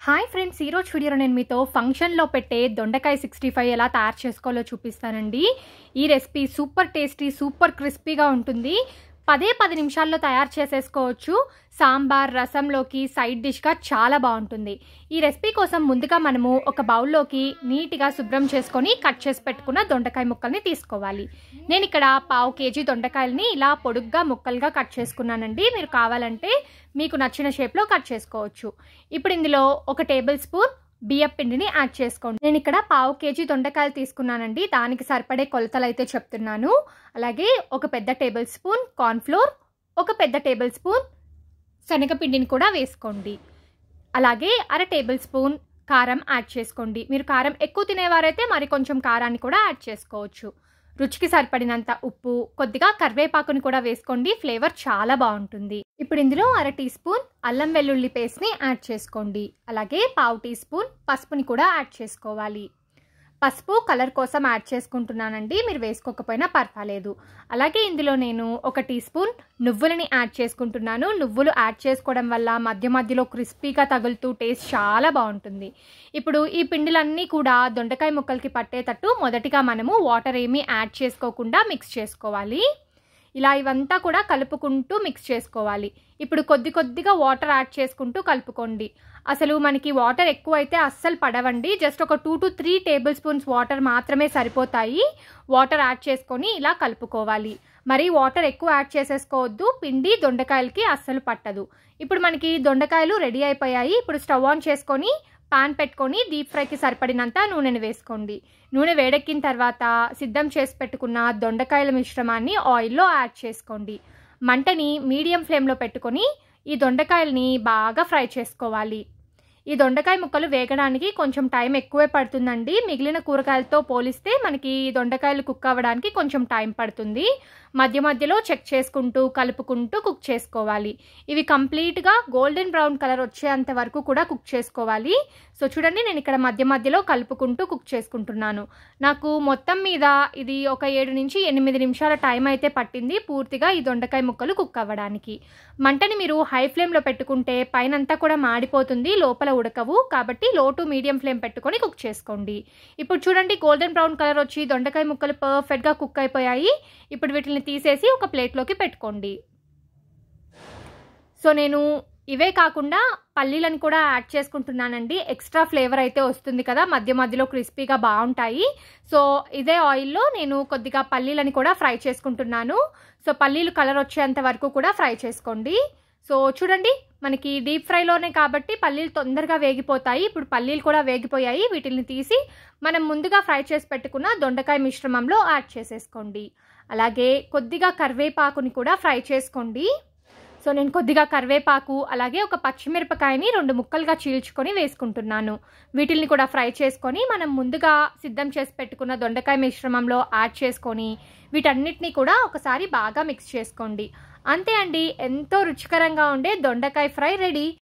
hi friends ఈరోజు వీడియోలో నేను మీతో ఫంక్షన్లో పెట్టే దొండకాయ సిక్స్టీ ఫైవ్ ఎలా తయారు చేసుకోవాలో చూపిస్తానండి ఈ రెసిపీ సూపర్ టేస్టీ సూపర్ క్రిస్పీగా ఉంటుంది పదే పది నిమిషాల్లో తయారు చేసేసుకోవచ్చు సాంబార్ రసంలోకి సైడ్ డిష్గా చాలా బాగుంటుంది ఈ రెసిపీ కోసం ముందుగా మనము ఒక బౌల్లోకి నీట్గా శుభ్రం చేసుకొని కట్ చేసి పెట్టుకున్న దొండకాయ ముక్కల్ని తీసుకోవాలి నేను ఇక్కడ పావు కేజీ దొండకాయలని ఇలా పొడుగ్గా ముక్కలుగా కట్ చేసుకున్నానండి మీరు కావాలంటే మీకు నచ్చిన షేప్లో కట్ చేసుకోవచ్చు ఇప్పుడు ఇందులో ఒక టేబుల్ స్పూన్ బియ్యం పిండిని యాడ్ చేసుకోండి నేను ఇక్కడ పావు కేజీ దొండకాయలు తీసుకున్నానండి దానికి సరిపడే కొలతలు అయితే చెప్తున్నాను అలాగే ఒక పెద్ద టేబుల్ స్పూన్ కార్న్ఫ్లోర్ ఒక పెద్ద టేబుల్ స్పూన్ శనగపిండిని కూడా వేసుకోండి అలాగే అర టేబుల్ స్పూన్ కారం యాడ్ చేసుకోండి మీరు కారం ఎక్కువ తినేవారైతే మరి కొంచెం కారాన్ని కూడా యాడ్ చేసుకోవచ్చు రుచికి సరిపడినంత ఉప్పు కొద్దిగా కరివేపాకుని కూడా వేసుకోండి ఫ్లేవర్ చాలా బాగుంటుంది ఇప్పుడు ఇందులో అర టీ స్పూన్ అల్లం వెల్లుల్లి పేస్ట్ని యాడ్ చేసుకోండి అలాగే పావు టీ స్పూన్ పసుపుని కూడా యాడ్ చేసుకోవాలి పసుపు కలర్ కోసం యాడ్ చేసుకుంటున్నానండి మీరు వేసుకోకపోయినా పర్వాలేదు అలాగే ఇందులో నేను ఒక టీ స్పూన్ నువ్వులని యాడ్ చేసుకుంటున్నాను నువ్వులు యాడ్ చేసుకోవడం వల్ల మధ్య మధ్యలో క్రిస్పీగా తగులుతూ టేస్ట్ చాలా బాగుంటుంది ఇప్పుడు ఈ పిండిలన్నీ కూడా దొండకాయ ముక్కలకి పట్టేటట్టు మొదటిగా మనము వాటర్ ఏమీ యాడ్ చేసుకోకుండా మిక్స్ చేసుకోవాలి ఇలా ఇవంతా కూడా కలుపుకుంటూ మిక్స్ చేసుకోవాలి ఇప్పుడు కొద్ది కొద్దిగా వాటర్ యాడ్ చేసుకుంటూ కలుపుకోండి అసలు మనకి వాటర్ ఎక్కువ అయితే అస్సలు పడవండి జస్ట్ ఒక two to three tablespoons water మాత్రమే సరిపోతాయి వాటర్ యాడ్ చేసుకొని ఇలా కలుపుకోవాలి మరి వాటర్ ఎక్కువ యాడ్ చేసేసుకోవద్దు పిండి దొండకాయలకి అస్సలు పట్టదు ఇప్పుడు మనకి దొండకాయలు రెడీ అయిపోయాయి ఇప్పుడు స్టవ్ ఆన్ చేసుకొని పాన్ పెట్టుకొని డీప్ ఫ్రైకి సరిపడినంత నూనెని వేసుకోండి నూనె వేడెక్కిన తర్వాత సిద్ధం చేసి పెట్టుకున్న దొండకాయల మిశ్రమాన్ని ఆయిల్లో యాడ్ చేసుకోండి మంటని మీడియం ఫ్లేమ్లో పెట్టుకొని ఈ దొండకాయల్ని బాగా ఫ్రై చేసుకోవాలి ఈ దొండకాయ ముక్కలు వేగడానికి కొంచెం టైం ఎక్కువే పడుతుందండి మిగిలిన కూరగాయలతో పోలిస్తే మనకి దొండకాయలు కుక్ అవ్వడానికి కొంచెం టైం పడుతుంది మధ్య మధ్యలో చెక్ చేసుకుంటూ కలుపుకుంటూ కుక్ చేసుకోవాలి ఇవి కంప్లీట్గా గోల్డెన్ బ్రౌన్ కలర్ వచ్చేంత వరకు కూడా కుక్ చేసుకోవాలి సో చూడండి నేను ఇక్కడ మధ్య మధ్యలో కలుపుకుంటూ కుక్ చేసుకుంటున్నాను నాకు మొత్తం మీద ఇది ఒక ఏడు నుంచి ఎనిమిది నిమిషాల టైం అయితే పట్టింది పూర్తిగా ఈ దొండకాయ ముక్కలు కుక్ అవ్వడానికి మంటని మీరు హై ఫ్లేమ్లో పెట్టుకుంటే పైనంతా కూడా మాడిపోతుంది లోపల ఉడకవు కాబట్టి లో టు మీడియం ఫ్లేమ్ పెట్టుకొని కుక్ చేసుకోండి ఇప్పుడు చూడండి గోల్డెన్ బ్రౌన్ కలర్ వచ్చి దొండకాయ ముక్కలు పర్ఫెక్ట్గా కుక్ అయిపోయాయి ఇప్పుడు వీటిని తీసేసి ఒక ప్లేట్లోకి పెట్టుకోండి సో నేను ఇవే కాకుండా పల్లీలను కూడా యాడ్ చేసుకుంటున్నానండి ఎక్స్ట్రా ఫ్లేవర్ అయితే వస్తుంది కదా మధ్య మధ్యలో క్రిస్పీగా బాగుంటాయి సో ఇదే ఆయిల్లో నేను కొద్దిగా పల్లీలని కూడా ఫ్రై చేసుకుంటున్నాను సో పల్లీలు కలర్ వచ్చేంత వరకు కూడా ఫ్రై చేసుకోండి సో చూడండి మనకి డీప్ ఫ్రైలోనే కాబట్టి పల్లీలు తొందరగా వేగిపోతాయి ఇప్పుడు పల్లీలు కూడా వేగిపోయాయి వీటిని తీసి మనం ముందుగా ఫ్రై చేసి పెట్టుకున్న దొండకాయ మిశ్రమంలో యాడ్ చేసేసుకోండి అలాగే కొద్దిగా కరివేపాకుని కూడా ఫ్రై చేసుకోండి సో నేను కొద్దిగా కరివేపాకు అలాగే ఒక పచ్చిమిరపకాయని రెండు ముక్కలుగా చీల్చుకొని వేసుకుంటున్నాను వీటిల్ని కూడా ఫ్రై చేసుకొని మనం ముందుగా సిద్ధం చేసి పెట్టుకున్న దొండకాయ మిశ్రమంలో యాడ్ చేసుకొని వీటన్నిటిని కూడా ఒకసారి బాగా మిక్స్ చేసుకోండి అంతే అండి ఎంతో రుచికరంగా ఉండే దొండకాయ ఫ్రై రెడీ